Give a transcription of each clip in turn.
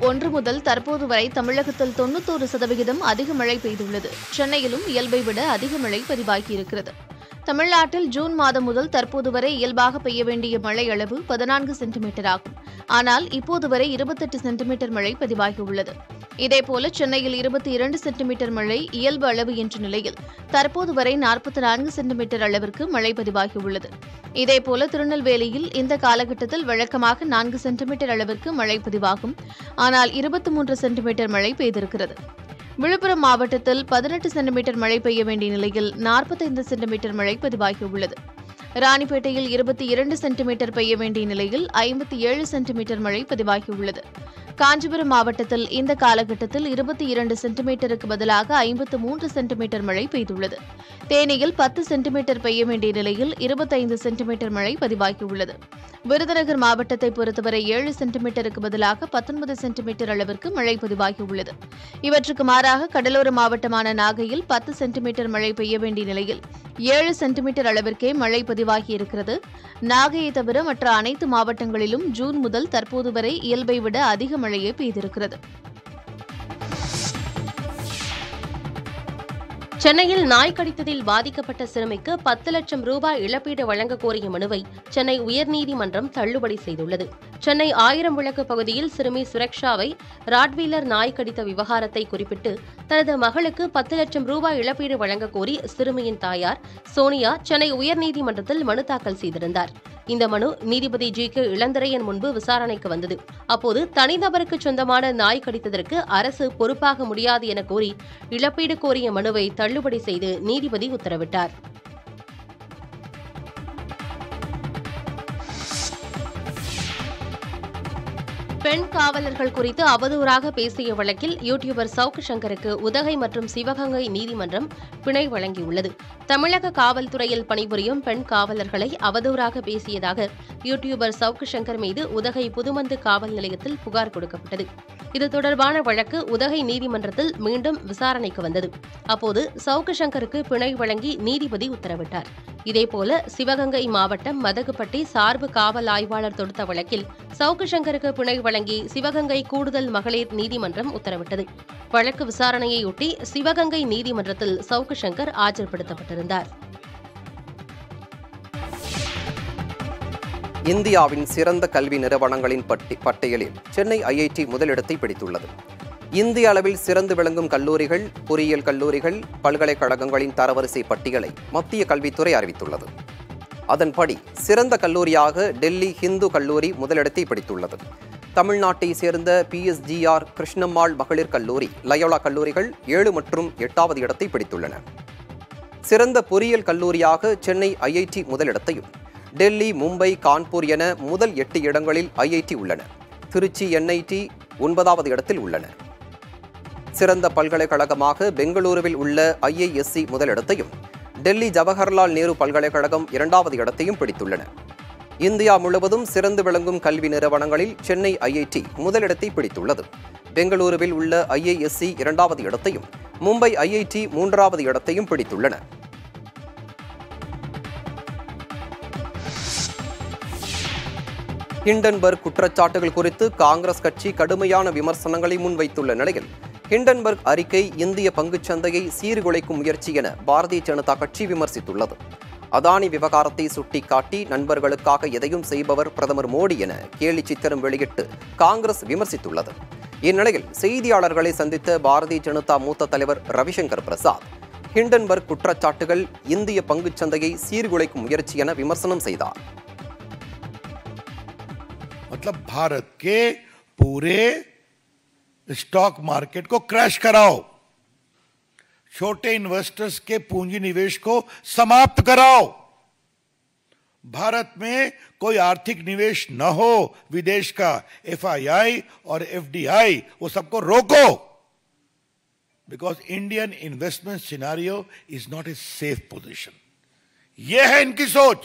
ஒன்று முதல் தற்போது வரை தமிழகத்தில் தொண்ணூத்தோரு சதவிகிதம் அதிக மழை பெய்துள்ளது சென்னையிலும் இயல்பை விட அதிக மழை பதிவாகியிருக்கிறது தமிழ்நாட்டில் ஜூன் மாதம் முதல் தற்போது வரை இயல்பாக பெய்ய வேண்டிய மழை அளவு பதினான்கு சென்டிமீட்டர் ஆகும் ஆனால் இப்போது வரை இருபத்தெட்டு சென்டிமீட்டர் மழை பதிவாகியுள்ளது இதேபோல சென்னையில் இருபத்தி இரண்டு சென்டிமீட்டர் மழை இயல்பு அளவு என்ற நிலையில் தற்போது வரை நாற்பத்தி நான்கு சென்டிமீட்டர் அளவிற்கு மழை பதிவாகியுள்ளது இதேபோல திருநெல்வேலியில் இந்த காலகட்டத்தில் வழக்கமாக நான்கு சென்டிமீட்டர் அளவிற்கு மழை பதிவாகும் ஆனால் இருபத்தி மூன்று சென்டிமீட்டர் மழை பெய்திருக்கிறது விழுப்புரம் மாவட்டத்தில் பதினெட்டு சென்டிமீட்டர் மழை பெய்ய வேண்டிய நிலையில் நாற்பத்தைந்து சென்டிமீட்டர் மழை பதிவாகியுள்ளது ராணிப்பேட்டையில் இருபத்தி இரண்டு சென்டிமீட்டர் பெய்ய வேண்டிய நிலையில் ஐம்பத்தி ஏழு சென்டிமீட்டர் மழை பதிவாகியுள்ளது காஞ்சிபுரம் மாவட்டத்தில் இந்த காலகட்டத்தில் இருபத்தி இரண்டு சென்டிமீட்டருக்கு பதிலாக ஐம்பத்து மூன்று சென்டிமீட்டர் மழை பெய்துள்ளது தேனியில் பத்து சென்டிமீட்டர் பெய்ய வேண்டிய நிலையில் இருபத்தைந்து சென்டிமீட்டர் மழை பதிவாகியுள்ளது விருதுநகர் மாவட்டத்தை பொறுத்தவரை ஏழு சென்டிமீட்டருக்கு பதிலாக பத்தொன்பது சென்டிமீட்டர் அளவிற்கு மழை பதிவாகியுள்ளது இவற்றுக்கு மாறாக கடலோர மாவட்டமான நாகையில் பத்து சென்டிமீட்டர் மழை பெய்ய வேண்டிய நிலையில் ஏழு சென்டிமீட்டர் அளவிற்கே மழை பதிவாகியிருக்கிறது நாகையை தவிர மற்ற அனைத்து மாவட்டங்களிலும் ஜூன் முதல் தற்போது வரை இயல்பை விட அதிக மழையே பெய்திருக்கிறது சென்னையில் நாய் கடித்ததில் பாதிக்கப்பட்ட சிறுமிக்கு பத்து லட்சம் ரூபாய் இழப்பீடு வழங்க கோரிய மனுவை சென்னை உயர்நீதிமன்றம் தள்ளுபடி செய்துள்ளது சென்னை ஆயிரம் விளக்கு பகுதியில் சிறுமி சுரக்ஷாவை ராட்வீலர் நாய் கடித்த விவகாரத்தை குறிப்பிட்டு தனது மகளுக்கு பத்து லட்சம் ரூபாய் இழப்பீடு வழங்க கோரி சிறுமியின் தாயார் சோனியா சென்னை உயர்நீதிமன்றத்தில் மனு தாக்கல் செய்திருந்தார் இந்த மனு நீதிபதி ஜி கே இளந்திரையன் முன்பு விசாரணைக்கு வந்தது அப்போது தனிநபருக்கு சொந்தமான நாய் கடித்ததற்கு அரசு பொறுப்பாக முடியாது என கோரி இழப்பீடு கோரிய மனுவை தள்ளுபடி செய்து நீதிபதி உத்தரவிட்டார் பெண் காவலர்கள் குறித்து அவதூறாக பேசிய வழக்கில் யூடியூபர் சவுக்கு சங்கருக்கு உதகை மற்றும் சிவகங்கை நீதிமன்றம் பிணை வழங்கியுள்ளது தமிழக காவல்துறையில் பணிபுரியும் பெண் காவலர்களை அவதூறாக பேசியதாக யூடியூபர் சவுக்கு சங்கர் மீது உதகை புதுமந்து காவல் நிலையத்தில் புகார் கொடுக்கப்பட்டது இது தொடர்பான வழக்கு உதகை நீதிமன்றத்தில் மீண்டும் விசாரணைக்கு வந்தது அப்போது சவுக்கு சங்கருக்கு பிணை வழங்கி நீதிபதி உத்தரவிட்டார் இதேபோல சிவகங்கை மாவட்டம் மதகுப்பட்டி சார்பு காவல் ஆய்வாளர் தொடுத்த வழக்கில் சவுக்கு சங்கருக்கு பிணை வழங்கி சிவகங்கை கூடுதல் மகளிர் நீதிமன்றம் உத்தரவிட்டது வழக்கு விசாரணையையொட்டி சிவகங்கை நீதிமன்றத்தில் சவுக்கு சங்கர் ஆஜர்படுத்தப்பட்டிருந்தார் இந்தியாவின் சிறந்த கல்வி நிறுவனங்களின் பட்டி பட்டியலில் சென்னை ஐஐடி முதலிடத்தை பிடித்துள்ளது இந்திய அளவில் சிறந்து விளங்கும் கல்லூரிகள் பொறியியல் கல்லூரிகள் பல்கலைக்கழகங்களின் தரவரிசை பட்டியலை மத்திய கல்வித்துறை அறிவித்துள்ளது அதன்படி சிறந்த கல்லூரியாக டெல்லி ஹிந்து கல்லூரி முதலிடத்தை பிடித்துள்ளது தமிழ்நாட்டை சேர்ந்த பிஎஸ்ஜிஆர் கிருஷ்ணம்மாள் மகளிர் கல்லூரி லயோலா கல்லூரிகள் ஏழு மற்றும் எட்டாவது இடத்தை பிடித்துள்ளன சிறந்த பொறியியல் கல்லூரியாக சென்னை ஐஐடி முதலிடத்தையும் டெல்லி மும்பை கான்பூர் என முதல் எட்டு இடங்களில் ஐஐடி உள்ளன திருச்சி என்ஐடி ஒன்பதாவது இடத்தில் உள்ளன சிறந்த பல்கலைக்கழகமாக பெங்களூருவில் உள்ள ஐஐஎஸ்சி முதலிடத்தையும் டெல்லி ஜவஹர்லால் நேரு பல்கலைக்கழகம் இரண்டாவது இடத்தையும் பிடித்துள்ளன இந்தியா முழுவதும் சிறந்து விளங்கும் கல்வி நிறுவனங்களில் சென்னை ஐஐடி முதலிடத்தை பிடித்துள்ளது பெங்களூருவில் உள்ள ஐஐஎஸ்சி இரண்டாவது இடத்தையும் மும்பை ஐஐடி மூன்றாவது இடத்தையும் பிடித்துள்ளன ஹிண்டன்பர்க் குற்றச்சாட்டுகள் குறித்து காங்கிரஸ் கட்சி கடுமையான விமர்சனங்களை முன்வைத்துள்ள நிலையில் ஹிண்டன்பர்க் அறிக்கை இந்திய பங்குச் சந்தையை சீர்குலைக்கும் முயற்சி என பாரதிய ஜனதா கட்சி விமர்சித்துள்ளது அதானி விவகாரத்தை சுட்டிக்காட்டி நண்பர்களுக்காக எதையும் செய்பவர் பிரதமர் மோடி என கேலி சித்திரம் வெளியிட்டு காங்கிரஸ் விமர்சித்துள்ளது இந்நிலையில் செய்தியாளர்களை சந்தித்த பாரதிய ஜனதா மூத்த தலைவர் ரவிசங்கர் பிரசாத் ஹிண்டன்பர்க் குற்றச்சாட்டுகள் இந்திய பங்குச் சந்தையை சீர்குலைக்கும் முயற்சி என விமர்சனம் செய்தார் मतलब भारत के पूरे स्टॉक मार्केट को क्रैश कराओ छोटे इन्वेस्टर्स के पूंजी निवेश को समाप्त कराओ भारत में कोई आर्थिक निवेश न हो विदेश का एफआईआई और एफडीआई वो सबको रोको because Indian investment scenario is not a safe position ये है इनकी सोच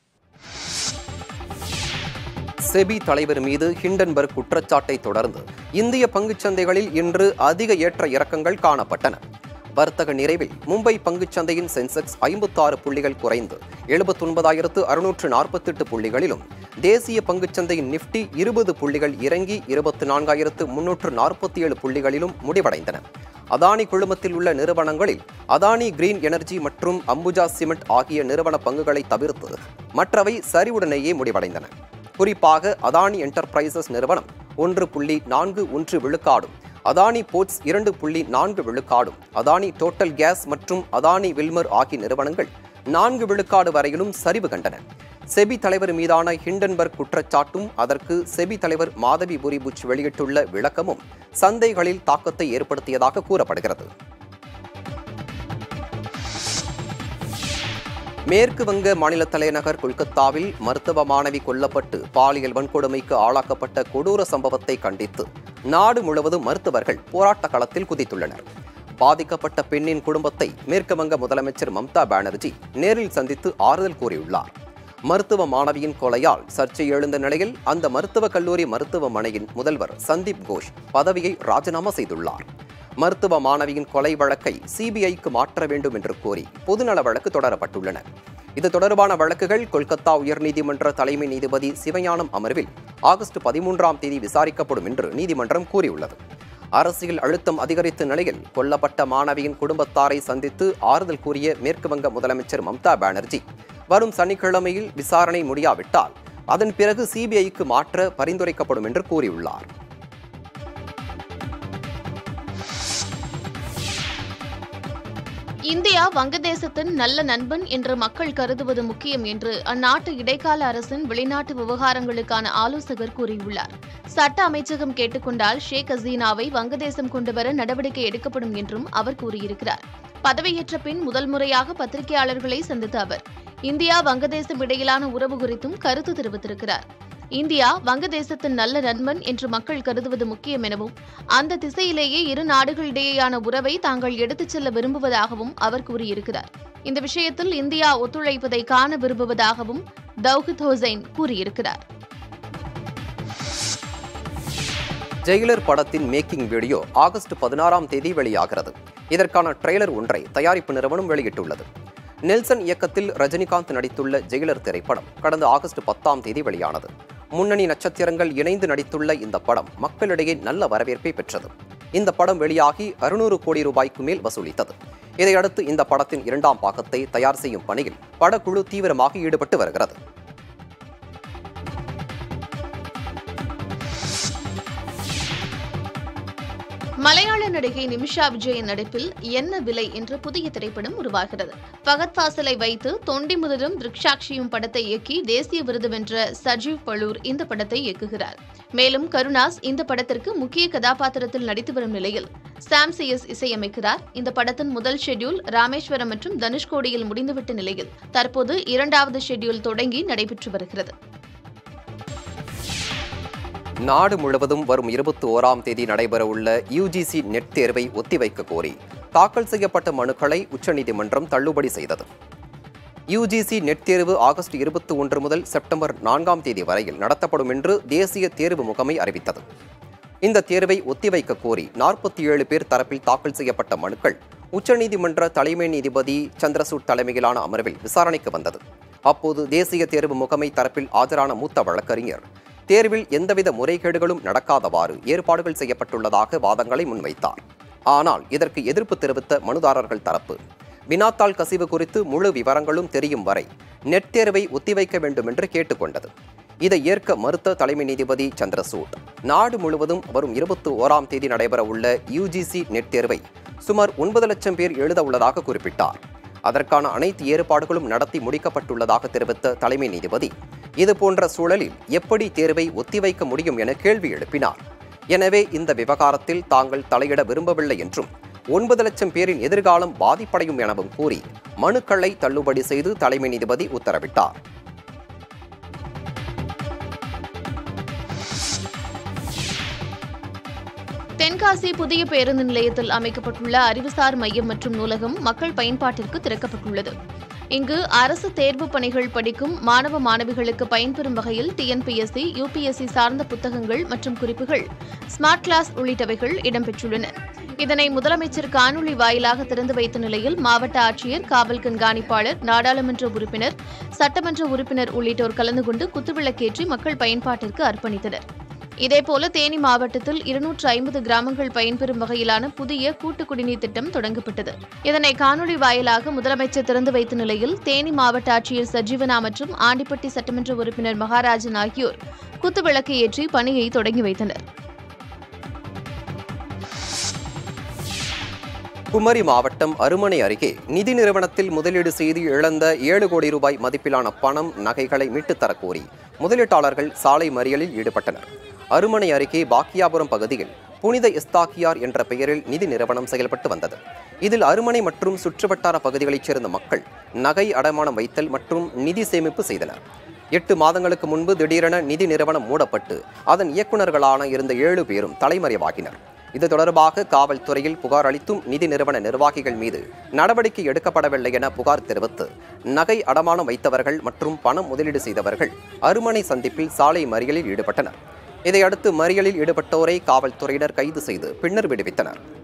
செபி தலைவர் மீது ஹிண்டன்பர்க் குற்றச்சாட்டை தொடர்ந்து இந்திய பங்குச் சந்தைகளில் இன்று அதிக ஏற்ற இறக்கங்கள் காணப்பட்டன வர்த்தக நிறைவில் மும்பை பங்குச் சந்தையின் சென்செக்ஸ் ஐம்பத்தாறு புள்ளிகள் குறைந்து எழுபத்தொன்பதாயிரத்து அறுநூற்று நாற்பத்தெட்டு புள்ளிகளிலும் தேசிய பங்குச் சந்தையின் நிஃப்டி இருபது புள்ளிகள் இறங்கி இருபத்தி நான்காயிரத்து முன்னூற்று நாற்பத்தி ஏழு புள்ளிகளிலும் முடிவடைந்தன அதானி குழுமத்தில் உள்ள நிறுவனங்களில் அதானி கிரீன் எனர்ஜி மற்றும் அம்புஜா சிமெண்ட் ஆகிய நிறுவன பங்குகளை தவிர்த்து மற்றவை சரிவுடனேயே முடிவடைந்தன குறிப்பாக அதானி என்டர்பிரைசஸ் நிறுவனம் ஒன்று புள்ளி நான்கு ஒன்று விழுக்காடும் அதானி போர்ட்ஸ் இரண்டு புள்ளி நான்கு விழுக்காடும் அதானி டோட்டல் கேஸ் மற்றும் அதானி வில்மர் ஆகிய நிறுவனங்கள் நான்கு விழுக்காடு வரையிலும் சரிவு கண்டன செபி தலைவர் மீதான ஹிண்டன்பர்க் குற்றச்சாட்டும் அதற்கு செபி தலைவர் மாதவி புரிபுச் வெளியிட்டுள்ள விளக்கமும் சந்தைகளில் தாக்கத்தை ஏற்படுத்தியதாக கூறப்படுகிறது மேற்கு வங்க மாநில தலைநகர் கொல்கத்தாவில் மருத்துவ மாணவி கொல்லப்பட்டு பாலியல் வன்கொடுமைக்கு ஆளாக்கப்பட்ட கொடூர சம்பவத்தை கண்டித்து நாடு முழுவதும் மருத்துவர்கள் போராட்ட களத்தில் குதித்துள்ளனர் பாதிக்கப்பட்ட பெண்ணின் குடும்பத்தை மேற்கு வங்க முதலமைச்சர் மம்தா பானர்ஜி நேரில் சந்தித்து ஆறுதல் கூறியுள்ளார் மருத்துவ மாணவியின் கொலையால் சர்ச்சை எழுந்த நிலையில் அந்த மருத்துவக் கல்லூரி மருத்துவமனையின் முதல்வர் சந்தீப் கோஷ் பதவியை ராஜினாமா செய்துள்ளார் மருத்துவ மாணவியின் கொலை வழக்கை சிபிஐக்கு மாற்ற வேண்டும் என்று கோரி பொதுநல வழக்கு தொடரப்பட்டுள்ளன இது தொடர்பான வழக்குகள் கொல்கத்தா உயர்நீதிமன்ற தலைமை நீதிபதி சிவஞானம் அமர்வில் ஆகஸ்ட் பதிமூன்றாம் தேதி விசாரிக்கப்படும் என்று நீதிமன்றம் கூறியுள்ளது அரசியல் அழுத்தம் அதிகரித்த நிலையில் கொல்லப்பட்ட மாணவியின் குடும்பத்தாரை சந்தித்து ஆறுதல் கூறிய மேற்கு வங்க முதலமைச்சர் மம்தா பானர்ஜி வரும் சனிக்கிழமையில் விசாரணை முடியாவிட்டால் அதன் பிறகு சிபிஐக்கு மாற்ற பரிந்துரைக்கப்படும் என்று கூறியுள்ளார் இந்தியா வங்கதேசத்தின் நல்ல நண்பன் என்று மக்கள் கருதுவது முக்கியம் என்று அந்நாட்டு இடைக்கால அரசின் வெளிநாட்டு விவகாரங்களுக்கான ஆலோசகர் கூறியுள்ளார் சட்ட அமைச்சகம் கேட்டுக்கொண்டால் ஷேக் ஹசீனாவை வங்கதேசம் கொண்டுவர நடவடிக்கை எடுக்கப்படும் என்றும் அவர் கூறியிருக்கிறார் பதவியேற்ற பின் முதல் முறையாக பத்திரிகையாளர்களை சந்தித்த அவர் இந்தியா வங்கதேசம் இடையிலான உறவு குறித்தும் கருத்து தெரிவித்திருக்கிறார் இந்தியா வங்கதேசத்தின் நல்ல நண்பன் என்று மக்கள் கருதுவது முக்கியம் எனவும் அந்த திசையிலேயே இரு நாடுகளிடையேயான உறவை தாங்கள் எடுத்துச் செல்ல விரும்புவதாகவும் அவர் கூறியிருக்கிறார் இந்த விஷயத்தில் இந்தியா ஒத்துழைப்பதை காண விரும்புவதாகவும் தௌஹித் ஹுசைன் கூறியிருக்கிறார் ஜெயிலர் படத்தின் மேக்கிங் வீடியோ ஆகஸ்ட் பதினாறாம் தேதி வெளியாகிறது இதற்கான ட்ரெய்லர் ஒன்றை தயாரிப்பு நிறுவனம் வெளியிட்டுள்ளது நெல்சன் இயக்கத்தில் ரஜினிகாந்த் நடித்துள்ள ஜெயிலர் திரைப்படம் கடந்த ஆகஸ்ட் பத்தாம் தேதி வெளியானது முன்னணி நட்சத்திரங்கள் இணைந்து நடித்துள்ள இந்த படம் மக்களிடையே நல்ல வரவேற்பை பெற்றது இந்த படம் வெளியாகி அறுநூறு கோடி ரூபாய்க்கு மேல் வசூலித்தது இதையடுத்து இந்த படத்தின் இரண்டாம் பாகத்தை தயார் செய்யும் பணியில் படக்குழு தீவிரமாக ஈடுபட்டு வருகிறது மலையாள நடிகை நிமிஷா விஜயன் நடிப்பில் என்ன விலை என்ற புதிய திரைப்படம் உருவாகிறது பகத் ஃபாசலை வைத்து தொண்டி முதலும் திருக்ஷாட்சியும் படத்தை இயக்கி தேசிய விருது வென்ற சஜீவ் பழூர் இந்த படத்தை இயக்குகிறார் மேலும் கருணாஸ் இந்த படத்திற்கு முக்கிய கதாபாத்திரத்தில் நடித்து வரும் நிலையில் சாம் சிஎஸ் இசையமைக்கிறார் இந்த படத்தின் முதல் ஷெட்யூல் ராமேஸ்வரம் மற்றும் தனுஷ்கோடியில் முடிந்துவிட்ட நிலையில் தற்போது இரண்டாவது ஷெட்யூல் தொடங்கி நடைபெற்று வருகிறது நாடு முழுவதும் வரும் இருபத்தி ஓராம் தேதி நடைபெறவுள்ள யுஜிசி நெட் தேர்வை ஒத்திவைக்க கோரி தாக்கல் செய்யப்பட்ட மனுக்களை உச்சநீதிமன்றம் தள்ளுபடி செய்தது யுஜிசி நெட் தேர்வு ஆகஸ்ட் இருபத்தி ஒன்று முதல் செப்டம்பர் நான்காம் தேதி வரையில் நடத்தப்படும் என்று தேசிய தேர்வு முகமை அறிவித்தது இந்த தேர்வை ஒத்திவைக்க கோரி நாற்பத்தி ஏழு பேர் தரப்பில் தாக்கல் செய்யப்பட்ட மனுக்கள் உச்சநீதிமன்ற தலைமை நீதிபதி சந்திரசூட் தலைமையிலான அமர்வில் விசாரணைக்கு வந்தது அப்போது தேசிய தேர்வு முகமை தரப்பில் ஆஜரான மூத்த வழக்கறிஞர் தேர்வில் எந்தவித முறைகேடுகளும் நடக்காதவாறு ஏற்பாடுகள் செய்யப்பட்டுள்ளதாக வாதங்களை முன்வைத்தார் ஆனால் இதற்கு எதிர்ப்பு தெரிவித்த மனுதாரர்கள் தரப்பு வினாத்தாள் கசிவு குறித்து முழு விவரங்களும் தெரியும் வரை நெட் தேர்வை ஒத்திவைக்க வேண்டும் என்று கேட்டுக்கொண்டது இதை ஏற்க மறுத்த தலைமை நீதிபதி சந்திரசூட் நாடு முழுவதும் வரும் இருபத்தி ஓராம் தேதி நடைபெறவுள்ள யுஜிசி நெட் தேர்வை சுமார் ஒன்பது லட்சம் பேர் எழுத உள்ளதாக குறிப்பிட்டார் அதற்கான அனைத்து ஏற்பாடுகளும் நடத்தி முடிக்கப்பட்டுள்ளதாக தெரிவித்த தலைமை நீதிபதி இதுபோன்ற சூழலில் எப்படி தேர்வை ஒத்திவைக்க முடியும் என கேள்வி எழுப்பினார் எனவே இந்த விவகாரத்தில் தாங்கள் தலையிட விரும்பவில்லை என்றும் ஒன்பது லட்சம் பேரின் எதிர்காலம் பாதிப்படையும் எனவும் கூறி மனுக்களை தள்ளுபடி செய்து தலைமை நீதிபதி உத்தரவிட்டார் தென்காசி புதிய பேருந்து நிலையத்தில் அமைக்கப்பட்டுள்ள அறிவுசார் மையம் மற்றும் நூலகம் மக்கள் பயன்பாட்டிற்கு திறக்கப்பட்டுள்ளது இங்கு அரசு தேர்வு பணிகள் படிக்கும் மாணவ மாணவிகளுக்கு பயன்பெறும் வகையில் டிஎன்பிஎஸ்சி யுபிஎஸ்சி சார்ந்த புத்தகங்கள் மற்றும் குறிப்புகள் ஸ்மார்ட் கிளாஸ் உள்ளிட்டவைகள் இடம்பெற்றுள்ளன இதனை முதலமைச்சர் காணொலி வாயிலாக திறந்து வைத்த நிலையில் மாவட்ட ஆட்சியர் காவல் கண்காணிப்பாளர் நாடாளுமன்ற உறுப்பினர் சட்டமன்ற உறுப்பினர் உள்ளிட்டோர் கலந்து கொண்டு குத்துவிளக்கேற்றி மக்கள் பயன்பாட்டிற்கு அர்ப்பணித்தனர் இதேபோல தேனி மாவட்டத்தில் இருநூற்று ஐம்பது கிராமங்கள் பயன்பெறும் வகையிலான புதிய கூட்டு குடிநீர் திட்டம் தொடங்கப்பட்டது இதனை காணொலி வாயிலாக முதலமைச்சர் திறந்து வைத்த நிலையில் தேனி மாவட்ட ஆட்சியர் சஜீவனா மற்றும் ஆண்டிப்பட்டி சட்டமன்ற உறுப்பினர் மகாராஜன் ஆகியோர் குத்துவிளக்கு ஏற்றி பணியை தொடங்கி வைத்தனர் குமரி மாவட்டம் அருமனை அருகே நிதி நிறுவனத்தில் முதலீடு செய்து இழந்த ஏழு கோடி ரூபாய் மதிப்பிலான பணம் நகைகளை மீட்டுத் தரக் கோரி முதலீட்டாளர்கள் சாலை மறியலில் ஈடுபட்டனர் அருமனை அருகே பாக்கியாபுரம் பகுதியில் புனித இஸ்தாக்கியார் என்ற பெயரில் நிதி நிறுவனம் செயல்பட்டு வந்தது இதில் அருமனை மற்றும் சுற்றுவட்டார பகுதிகளைச் சேர்ந்த மக்கள் நகை அடமானம் வைத்தல் மற்றும் நிதி சேமிப்பு செய்தனர் எட்டு மாதங்களுக்கு முன்பு திடீரென நிதி நிறுவனம் மூடப்பட்டு அதன் இயக்குநர்களான இருந்த ஏழு பேரும் தலைமறைவாகினர் இது தொடர்பாக காவல்துறையில் புகார் அளித்தும் நிதி நிறுவன நிர்வாகிகள் மீது நடவடிக்கை எடுக்கப்படவில்லை என புகார் தெரிவித்து நகை அடமானம் வைத்தவர்கள் மற்றும் பணம் முதலீடு செய்தவர்கள் அருமனை சந்திப்பில் சாலை மறியலில் ஈடுபட்டனர் இதையடுத்து மறியலில் ஈடுபட்டோரை காவல்துறையினர் கைது செய்து பின்னர் விடுவித்தனர்